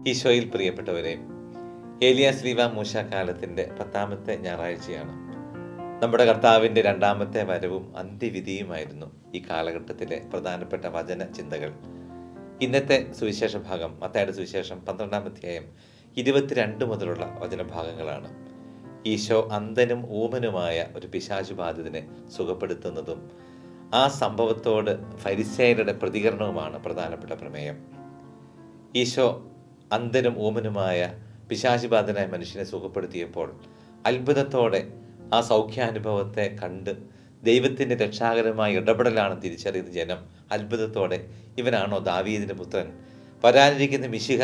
ഈശോയിൽ പ്രിയപ്പെട്ടവരെ ഏലിയ ശ്രീവ മൂശ കാലത്തിൻ്റെ പത്താമത്തെ ഞായറാഴ്ചയാണ് നമ്മുടെ കർത്താവിൻ്റെ രണ്ടാമത്തെ വരവും അന്ത്യവിധിയുമായിരുന്നു ഈ കാലഘട്ടത്തിലെ പ്രധാനപ്പെട്ട വചന ചിന്തകൾ ഇന്നത്തെ സുവിശേഷ ഭാഗം മത്തായുടെ സുവിശേഷം പന്ത്രണ്ടാം അധ്യായം ഇരുപത്തിരണ്ട് മുതലുള്ള വചനഭാഗങ്ങളാണ് ഈശോ അന്ധനും ഊമനുമായ ഒരു പിശാചുബാധിതനെ സുഖപ്പെടുത്തുന്നതും ആ സംഭവത്തോട് ഫരിസേയരുടെ പ്രതികരണവുമാണ് പ്രധാനപ്പെട്ട പ്രമേയം ഈശോ അന്ധനും ഊമനുമായ പിശാചിബാധനായ മനുഷ്യനെ സുഖപ്പെടുത്തിയപ്പോൾ അത്ഭുതത്തോടെ ആ സൗഖ്യാനുഭവത്തെ കണ്ട് ദൈവത്തിൻ്റെ രക്ഷാകരമായ ഇടപെടലാണ് തിരിച്ചറിയുന്ന ജനം അത്ഭുതത്തോടെ ഇവനാണോ ദാവീദിൻ്റെ പുത്രൻ വരാനിരിക്കുന്ന മിശിഹ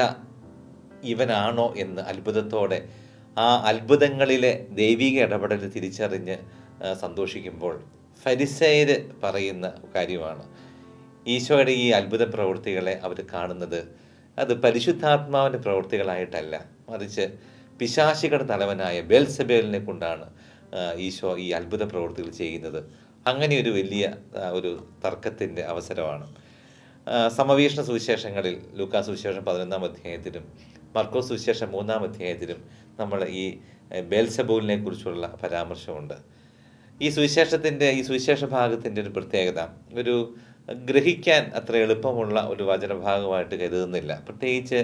ഇവനാണോ എന്ന് അത്ഭുതത്തോടെ ആ അത്ഭുതങ്ങളിലെ ദൈവിക ഇടപെടൽ തിരിച്ചറിഞ്ഞ് ആ, സന്തോഷിക്കുമ്പോൾ ഫരിസേയര് പറയുന്ന കാര്യമാണ് ഈശോയുടെ ഈ അത്ഭുത പ്രവൃത്തികളെ അവർ കാണുന്നത് അത് പരിശുദ്ധാത്മാവിൻ്റെ പ്രവൃത്തികളായിട്ടല്ല മറിച്ച് പിശാശികളുടെ തലവനായ ബേൽസബേലിനെ കൊണ്ടാണ് ആ, ഈശോ ഈ അത്ഭുത പ്രവൃത്തികൾ ചെയ്യുന്നത് അങ്ങനെ ഒരു വലിയ ആ, ഒരു തർക്കത്തിൻ്റെ അവസരമാണ് ആ, സമവീക്ഷണ സുവിശേഷങ്ങളിൽ ലൂക്കാ സുവിശേഷം പതിനൊന്നാം അധ്യായത്തിലും മർക്കോസ് സുവിശേഷം മൂന്നാം അധ്യായത്തിലും നമ്മൾ ഈ ബേൽസബൂലിനെ കുറിച്ചുള്ള പരാമർശമുണ്ട് ഈ സുവിശേഷത്തിൻ്റെ ഈ സുവിശേഷ ഭാഗത്തിൻ്റെ ഒരു പ്രത്യേകത ഒരു ഗ്രഹിക്കാൻ അത്ര എളുപ്പമുള്ള ഒരു വചനഭാഗമായിട്ട് കരുതുന്നില്ല പ്രത്യേകിച്ച്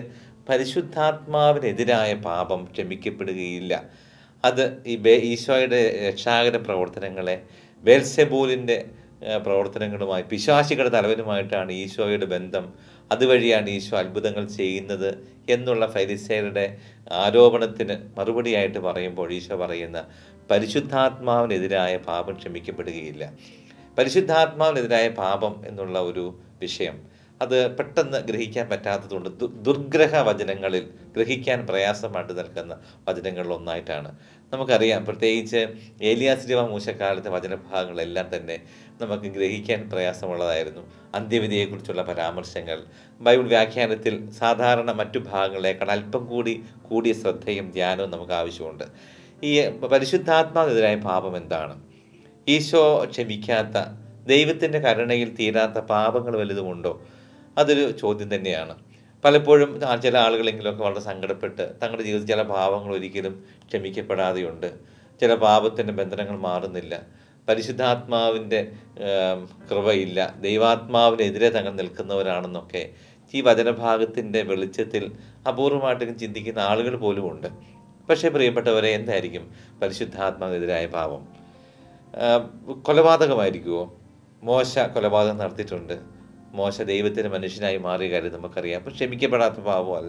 പരിശുദ്ധാത്മാവിനെതിരായ പാപം ക്ഷമിക്കപ്പെടുകയില്ല അത് ഈ ബേ ഈശോയുടെ രക്ഷാകര പ്രവർത്തനങ്ങളെ ബേൽസെബൂലിൻ്റെ ഏഹ്, പ്രവർത്തനങ്ങളുമായി പിശാശികളുടെ തലവനുമായിട്ടാണ് ഈശോയുടെ ബന്ധം അതുവഴിയാണ് ഈശോ അത്ഭുതങ്ങൾ ചെയ്യുന്നത് എന്നുള്ള ഫരിസേരുടെ ആരോപണത്തിന് മറുപടിയായിട്ട് പറയുമ്പോൾ ഈശോ പറയുന്ന പരിശുദ്ധാത്മാവിനെതിരായ പാപം ക്ഷമിക്കപ്പെടുകയില്ല പരിശുദ്ധാത്മാവിനെതിരായ പാപം എന്നുള്ള ഒരു വിഷയം അത് പെട്ടെന്ന് ഗ്രഹിക്കാൻ പറ്റാത്തതുകൊണ്ട് ദു- ദുർഗ്രഹ വചനങ്ങളിൽ ഗ്രഹിക്കാൻ പ്രയാസമായിട്ട് നിൽക്കുന്ന വചനങ്ങളിൽ ഒന്നായിട്ടാണ് നമുക്കറിയാം പ്രത്യേകിച്ച് ഏലിയാശ്രീവ മൂശക്കാലത്തെ വചനഭാഗങ്ങളെല്ലാം തന്നെ നമുക്ക് ഗ്രഹിക്കാൻ പ്രയാസമുള്ളതായിരുന്നു അന്ത്യവിധിയെക്കുറിച്ചുള്ള പരാമർശങ്ങൾ ബൈബിൾ വ്യാഖ്യാനത്തിൽ സാധാരണ മറ്റു ഭാഗങ്ങളേക്കാൾ അല്പം കൂടി കൂടിയ ശ്രദ്ധയും ധ്യാനവും നമുക്ക് ആവശ്യമുണ്ട് ഈ പരിശുദ്ധാത്മാവിനെതിരായ പാപം എന്താണ് ഈശോ ക്ഷമിക്കാത്ത ദൈവത്തിൻ്റെ കരുണയിൽ തീരാത്ത പാപങ്ങൾ വലുതുമുണ്ടോ അതൊരു ചോദ്യം തന്നെയാണ് പലപ്പോഴും ആ ചില ആളുകളെങ്കിലുമൊക്കെ വളരെ സങ്കടപ്പെട്ട് തങ്ങളുടെ ജീവിതത്തിൽ ചില പാപങ്ങൾ ഒരിക്കലും ക്ഷമിക്കപ്പെടാതെയുണ്ട് ചില പാപത്തിൻ്റെ ബന്ധനങ്ങൾ മാറുന്നില്ല പരിശുദ്ധാത്മാവിൻ്റെ ഏം, കൃപയില്ല ദൈവാത്മാവിനെതിരെ തങ്ങൾ നിൽക്കുന്നവരാണെന്നൊക്കെ ഈ വചനഭാഗത്തിൻ്റെ വെളിച്ചത്തിൽ അപൂർവമായിട്ടെങ്കിലും ചിന്തിക്കുന്ന ആളുകൾ പോലുമുണ്ട് പക്ഷേ പ്രിയപ്പെട്ടവരെ എന്തായിരിക്കും പരിശുദ്ധാത്മാവിനെതിരായ പാപം ആഹ് കൊലപാതകമായിരിക്കുമോ മോശ കൊലപാതകം നടത്തിയിട്ടുണ്ട് മോശ ദൈവത്തിന് മനുഷ്യനായി മാറിയ കാര്യം നമുക്കറിയാം അപ്പം ക്ഷമിക്കപ്പെടാത്ത പാപമല്ല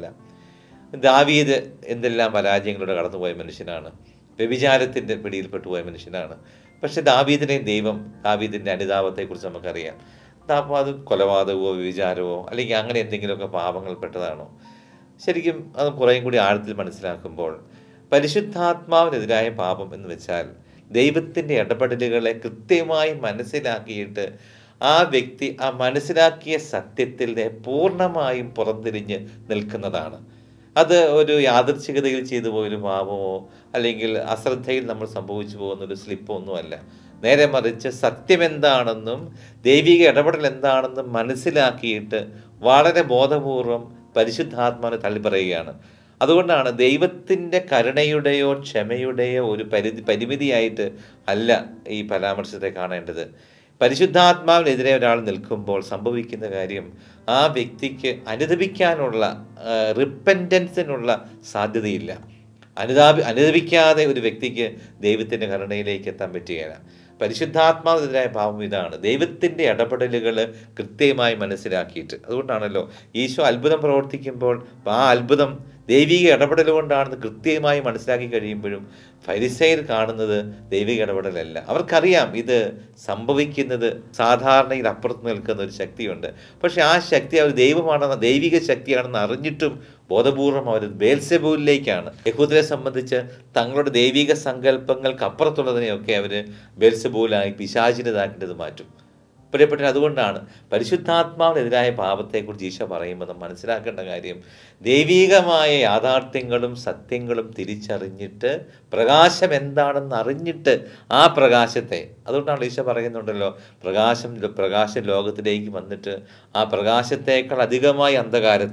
ദാവീദ് എന്തെല്ലാം പരാജയങ്ങളുടെ കടന്നുപോയ മനുഷ്യനാണ് വ്യഭിചാരത്തിൻ്റെ പിടിയിൽപ്പെട്ടു പോയ മനുഷ്യനാണ് പക്ഷെ ദാവീദിനെയും ദൈവം ദാവീദിൻ്റെ അനുതാപത്തെക്കുറിച്ച് നമുക്കറിയാം അപ്പോൾ അത് കൊലപാതകമോ വ്യഭിചാരമോ അല്ലെങ്കിൽ അങ്ങനെ എന്തെങ്കിലുമൊക്കെ പാപങ്ങൾ പെട്ടതാണോ ശരിക്കും അത് കുറേയും കൂടി ആഴത്തിൽ മനസ്സിലാക്കുമ്പോൾ പരിശുദ്ധാത്മാവിനെതിരായ പാപം എന്ന് വെച്ചാൽ ദൈവത്തിൻ്റെ ഇടപെടലുകളെ കൃത്യമായി മനസ്സിലാക്കിയിട്ട് ആ വ്യക്തി ആ മനസ്സിലാക്കിയ സത്യത്തിൽ പൂർണ്ണമായും പുറംതിരിഞ്ഞ് നിൽക്കുന്നതാണ് അത് ഒരു യാദൃച്ഛികതയിൽ ചെയ്തു പോയൊരു പാപമോ അല്ലെങ്കിൽ അശ്രദ്ധയിൽ നമ്മൾ സംഭവിച്ചു പോകുന്ന ഒരു സ്ലിപ്പോ ഒന്നുമല്ല നേരെ മറിച്ച് സത്യം എന്താണെന്നും ദൈവിക ഇടപെടൽ എന്താണെന്നും മനസ്സിലാക്കിയിട്ട് വളരെ ബോധപൂർവം പരിശുദ്ധാത്മാവിനെ തള്ളിപ്പറയുകയാണ് അതുകൊണ്ടാണ് ദൈവത്തിൻ്റെ കരുണയുടെയോ ക്ഷമയുടെയോ ഒരു പരിധി പരിമിതിയായിട്ട് അല്ല ഈ പരാമർശത്തെ കാണേണ്ടത് പരിശുദ്ധാത്മാവിനെതിരെ ഒരാൾ നിൽക്കുമ്പോൾ സംഭവിക്കുന്ന കാര്യം ആ വ്യക്തിക്ക് അനുദപിക്കാനുള്ള റിപ്പൻറ്റൻസിനുള്ള സാധ്യതയില്ല അനുതാപി അനുദപിക്കാതെ ഒരു വ്യക്തിക്ക് ദൈവത്തിൻ്റെ കരുണയിലേക്ക് എത്താൻ പറ്റുകയില്ല പരിശുദ്ധാത്മാവിനെതിരായ ഭാവം ഇതാണ് ദൈവത്തിൻ്റെ ഇടപെടലുകൾ കൃത്യമായി മനസ്സിലാക്കിയിട്ട് അതുകൊണ്ടാണല്ലോ ഈശോ അത്ഭുതം പ്രവർത്തിക്കുമ്പോൾ ആ അത്ഭുതം ദൈവിക ഇടപെടൽ കൊണ്ടാണെന്ന് കൃത്യമായി മനസ്സിലാക്കി കഴിയുമ്പോഴും ഫരിസൈൽ കാണുന്നത് ദൈവിക ഇടപെടലല്ല അവർക്കറിയാം ഇത് സംഭവിക്കുന്നത് സാധാരണയിൽ അപ്പുറത്ത് നിൽക്കുന്ന ഒരു ശക്തിയുണ്ട് പക്ഷെ ആ ശക്തി അവർ ദൈവമാണെന്ന് ദൈവിക ശക്തിയാണെന്ന് അറിഞ്ഞിട്ടും ബോധപൂർവം അവർ ബേൽസെബൂലിലേക്കാണ് യഹൂദരെ സംബന്ധിച്ച് തങ്ങളുടെ ദൈവിക സങ്കല്പങ്ങൾക്ക് അപ്പുറത്തുള്ളതിനെയൊക്കെ അവർ ബേൽസെബൂലായി പിശാചിനതാക്കിൻ്റെത് മാറ്റും പ്രിയപ്പെട്ട അതുകൊണ്ടാണ് പരിശുദ്ധാത്മാവിനെതിരായ പാപത്തെക്കുറിച്ച് ഈശോ പറയുമ്പോൾ നാം മനസ്സിലാക്കേണ്ട കാര്യം ദൈവീകമായ യാഥാർത്ഥ്യങ്ങളും സത്യങ്ങളും തിരിച്ചറിഞ്ഞിട്ട് പ്രകാശം എന്താണെന്ന് അറിഞ്ഞിട്ട് ആ പ്രകാശത്തെ അതുകൊണ്ടാണ് ഈശോ പറയുന്നുണ്ടല്ലോ പ്രകാശം പ്രകാശം ലോകത്തിലേക്ക് വന്നിട്ട് ആ പ്രകാശത്തേക്കാൾ അധികമായി അന്ധകാരത്തെ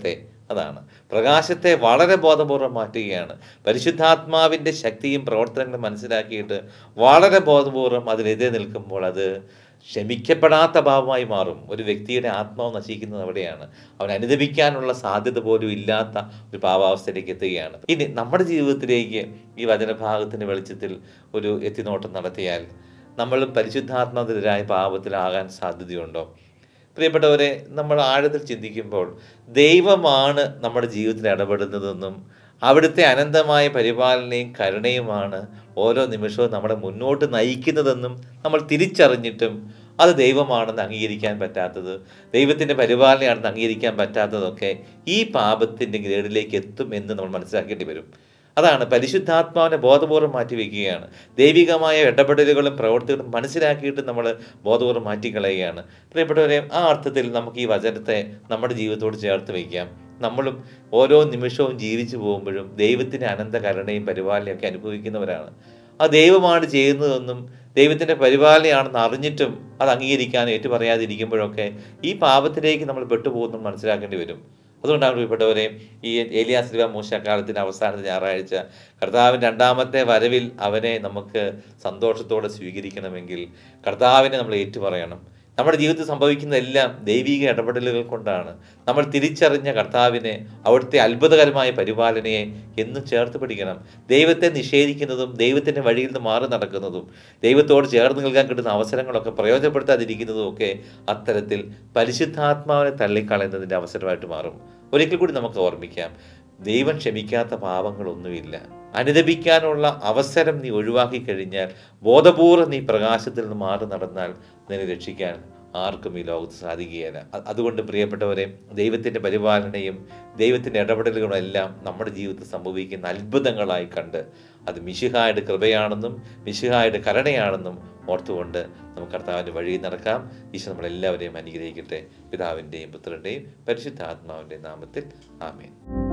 അതാണ് പ്രകാശത്തെ വളരെ ബോധപൂർവം മാറ്റുകയാണ് പരിശുദ്ധാത്മാവിൻ്റെ ശക്തിയും പ്രവർത്തനങ്ങളും മനസ്സിലാക്കിയിട്ട് വളരെ ബോധപൂർവം അതിനെതിരെ നിൽക്കുമ്പോൾ അത് ക്ഷമിക്കപ്പെടാത്ത ഭാവമായി മാറും ഒരു വ്യക്തിയുടെ ആത്മാവ് നശിക്കുന്നത് അവിടെയാണ് അവൻ അനുദപിക്കാനുള്ള സാധ്യത പോലും ഇല്ലാത്ത ഒരു പാവാവസ്ഥയിലേക്ക് എത്തുകയാണ് ഇനി നമ്മുടെ ജീവിതത്തിലേക്ക് ഈ വചനഭാഗത്തിൻ്റെ വെളിച്ചത്തിൽ ഒരു എത്തിനോട്ടം നടത്തിയാൽ നമ്മൾ പരിശുദ്ധാത്മാവിനെതിരായ പാപത്തിലാകാൻ സാധ്യതയുണ്ടോ പ്രിയപ്പെട്ടവരെ നമ്മൾ ആഴത്തിൽ ചിന്തിക്കുമ്പോൾ ദൈവമാണ് നമ്മുടെ ജീവിതത്തിൽ ഇടപെടുന്നതെന്നും അവിടുത്തെ അനന്തമായ പരിപാലനയും കരുണയുമാണ് ഓരോ നിമിഷവും നമ്മളെ മുന്നോട്ട് നയിക്കുന്നതെന്നും നമ്മൾ തിരിച്ചറിഞ്ഞിട്ടും അത് ദൈവമാണെന്ന് അംഗീകരിക്കാൻ പറ്റാത്തത് ദൈവത്തിൻ്റെ പരിപാലനയാണെന്ന് അംഗീകരിക്കാൻ പറ്റാത്തതൊക്കെ ഈ പാപത്തിൻ്റെ ഗ്രേഡിലേക്ക് എത്തും എന്ന് നമ്മൾ മനസ്സിലാക്കേണ്ടി വരും അതാണ് പരിശുദ്ധാത്മാവിനെ ബോധപൂർവ്വം മാറ്റി വയ്ക്കുകയാണ് ദൈവികമായ ഇടപെടലുകളും പ്രവർത്തികളും മനസ്സിലാക്കിയിട്ട് നമ്മൾ ബോധപൂർവ്വം മാറ്റിക്കളയുകയാണ് പ്രിയപ്പെട്ടവരെ ആ അർത്ഥത്തിൽ നമുക്ക് ഈ വചനത്തെ നമ്മുടെ ജീവിതത്തോട് ചേർത്ത് വയ്ക്കാം നമ്മളും ഓരോ നിമിഷവും ജീവിച്ചു പോകുമ്പോഴും ദൈവത്തിൻ്റെ അനന്ത കരുണയും പരിപാലനയും അനുഭവിക്കുന്നവരാണ് ആ ദൈവമാണ് ചെയ്യുന്നതെന്നും ദൈവത്തിൻ്റെ പരിപാലനയാണെന്ന് അറിഞ്ഞിട്ടും അത് അംഗീകരിക്കാൻ ഏറ്റുപറയാതിരിക്കുമ്പോഴൊക്കെ ഈ പാപത്തിലേക്ക് നമ്മൾ പെട്ടുപോകുന്നു മനസ്സിലാക്കേണ്ടി വരും അതുകൊണ്ടാണ് പ്രിയപ്പെട്ടവരെ ഈ ഏലിയാസ് മൂശക്കാലത്തിൻ്റെ അവസാനത്തെ ഞായറാഴ്ച കർത്താവിൻ്റെ രണ്ടാമത്തെ വരവിൽ അവനെ നമുക്ക് സന്തോഷത്തോടെ സ്വീകരിക്കണമെങ്കിൽ കർത്താവിനെ നമ്മൾ ഏറ്റുപറയണം നമ്മുടെ ജീവിതത്തിൽ സംഭവിക്കുന്നതെല്ലാം ദൈവിക ഇടപെടലുകൾ കൊണ്ടാണ് നമ്മൾ തിരിച്ചറിഞ്ഞ കർത്താവിനെ അവിടുത്തെ അത്ഭുതകരമായ പരിപാലനയെ എന്നും ചേർത്ത് പിടിക്കണം ദൈവത്തെ നിഷേധിക്കുന്നതും ദൈവത്തിൻ്റെ വഴിയിൽ നിന്ന് മാറി നടക്കുന്നതും ദൈവത്തോട് ചേർന്ന് നിൽക്കാൻ കിട്ടുന്ന അവസരങ്ങളൊക്കെ പ്രയോജനപ്പെടുത്താതിരിക്കുന്നതും ഒക്കെ അത്തരത്തിൽ പരിശുദ്ധാത്മാവിനെ തള്ളിക്കളയുന്നതിൻ്റെ അവസരമായിട്ട് മാറും ഒരിക്കൽ കൂടി നമുക്ക് ഓർമ്മിക്കാം ദൈവം ക്ഷമിക്കാത്ത പാപങ്ങളൊന്നുമില്ല അനുദപിക്കാനുള്ള അവസരം നീ ഒഴിവാക്കി കഴിഞ്ഞാൽ ബോധപൂർവ്വം നീ പ്രകാശത്തിൽ നിന്ന് മാറി നടന്നാൽ നിന്നെ രക്ഷിക്കാൻ ആർക്കും ഈ ലോകത്ത് സാധിക്കുകയില്ല അ- അതുകൊണ്ട് പ്രിയപ്പെട്ടവരെ ദൈവത്തിൻ്റെ പരിപാലനയും ദൈവത്തിൻ്റെ ഇടപെടലുകളും എല്ലാം നമ്മുടെ ജീവിതത്തിൽ സംഭവിക്കുന്ന അത്ഭുതങ്ങളായി കണ്ട് അത് മിശിഹായുടെ കൃപയാണെന്നും മിശിഹായുടെ കരുണയാണെന്നും ഓർത്തുകൊണ്ട് നമുക്ക് കർത്താവിൻ്റെ വഴി നടക്കാം ഈശോ നമ്മളെല്ലാവരെയും അനുഗ്രഹിക്കട്ടെ പിതാവിൻ്റെയും പുത്രൻ്റെയും പരിശുദ്ധാത്മാവിൻ്റെയും നാമത്തിൽ ആമേൻ